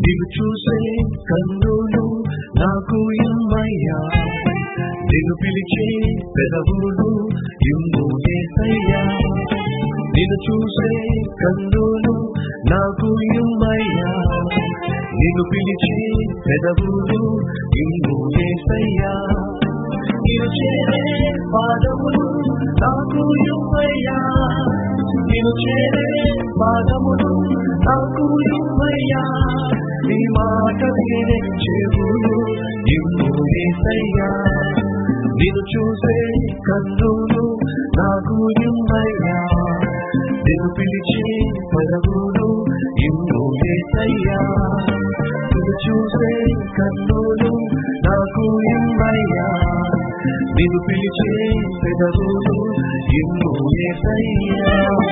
నిన్ను చూసే కన్నులు నాకు ఇమ్మయ్యా నిన్ను పిలిచే పెదవులు ఇమ్ము ఏసయ్యా నిన్ను చూసే కన్నులు నాకు ఇమ్మయ్యా నిన్ను పిలిచే పెదవులు ఇమ్ము ఏసయ్యా నిన్ను చేరే పాదములు నాకు ఇమ్మయ్యా నిన్ను చేరే పాదములు నాకు ఇమ్మయ్యా నీ మాట వినే చెవులు ఇమ్ము ఏసయ్యా నిన్ను చూసే కన్నులు నాకు ఇమ్మయ్యా నిన్ను పిలిచే పదవులు ఇమ్ము ఏసయ్యా నిన్ను చూసే కన్నులు నాకు ఇమ్మయ్యా నిన్ను పిలిచే పెదవులు ఇమ్ము ఏసయ్యా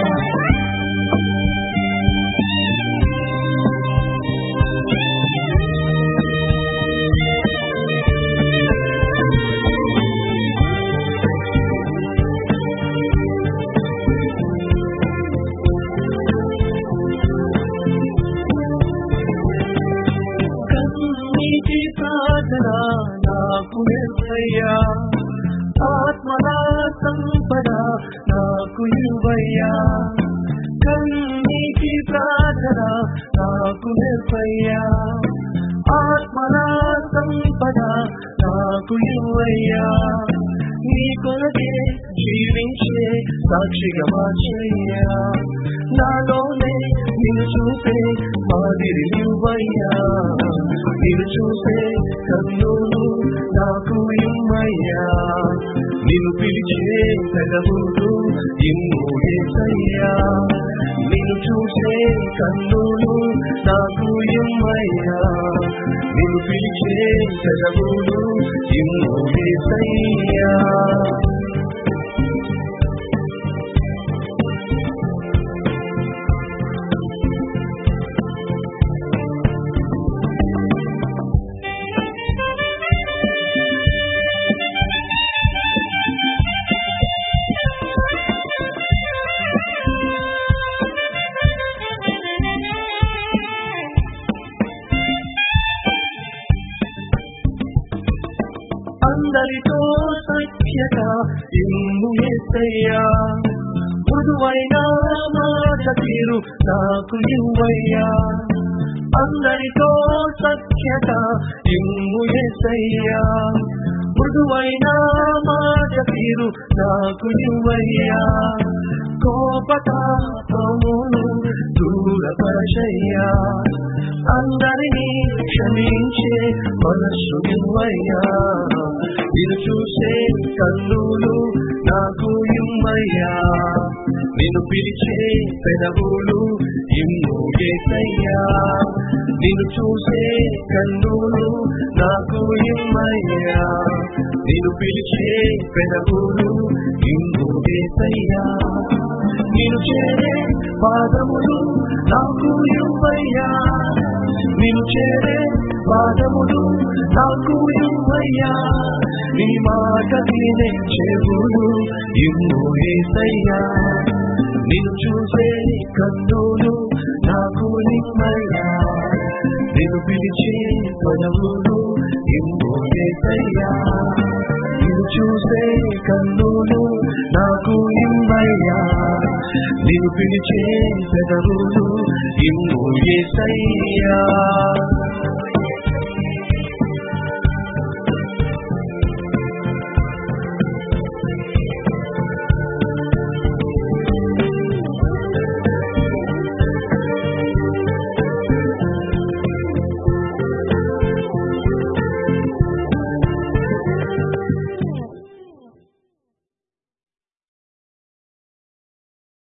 కన్నీటి ప్రార్థన నాకు నిర్వయ్యా ఆత్మల సంపద నాకు ఇవ్వయ్యా కన్నీటి ప్రార్థన నాకు నిర్వయ్యా ఆత్మల సంపద నాకు ఇవ్వయ్యా నీ కొరకే జీవించే సాక్షిగా మార్చయ్యా నాలోనే నిన్ను చూసే మాదిరి ఇవ్వయ్యా నిన్ను చూసే కన్నులు నాకు ఇమ్మయ్యా నిన్ను పిలిచే పెదవులు ఇమ్ము ఏసయ్యా నిన్ను చూసే కన్నులు నాకు ఇమ్మయ్యా నిన్ను పిలిచే పెదవులు ఇమ్ము ఏసయ్యా అందరితో సఖ్యత ఇమ్ము ఎత్తయ్యా మృదువైన మాట తీరు నాకు ఇవ్వయ్యా అందరితో సఖ్యత ఇమ్ము ఎత్తయ్యా మృదువైన మాట తీరు నాకు ఇవ్వయ్యా కోపతాపమును దూరపరచయ్యా అందరినీ క్షమించే మనస్సు ఇవ్వయ్యా నిన్ను చూసే కన్నులు నాకు ఇమ్మయ్యా నిన్ను పిలిచే పెదవులు ఇమ్ము ఏసయ్యా నిన్ను చూసే కన్నులు నాకు ఇమ్మయ్యా నిన్ను పిలిచే పెదవులు ఇమ్ము ఏసయ్యా నిన్ను చేరే పాదములు నాకు ఇవ్వయ్యా నిన్ను చేరే పాదములు నాకు ఇవ్వయ్యా నీ మాట వినే చెవులు ఇమ్ము ఏసయ్యా నిన్ను చూసే కన్నులు నాకు నిమ్మయ్యా నిన్ను పిలిచే పదవులు ఇమ్ము ఏసయ్యా నిన్ను చూసే కన్నులు నాకు ఇమ్మయ్యా నిన్ను పిలిచే పెదవులు ఇమ్ము ఏసయ్యా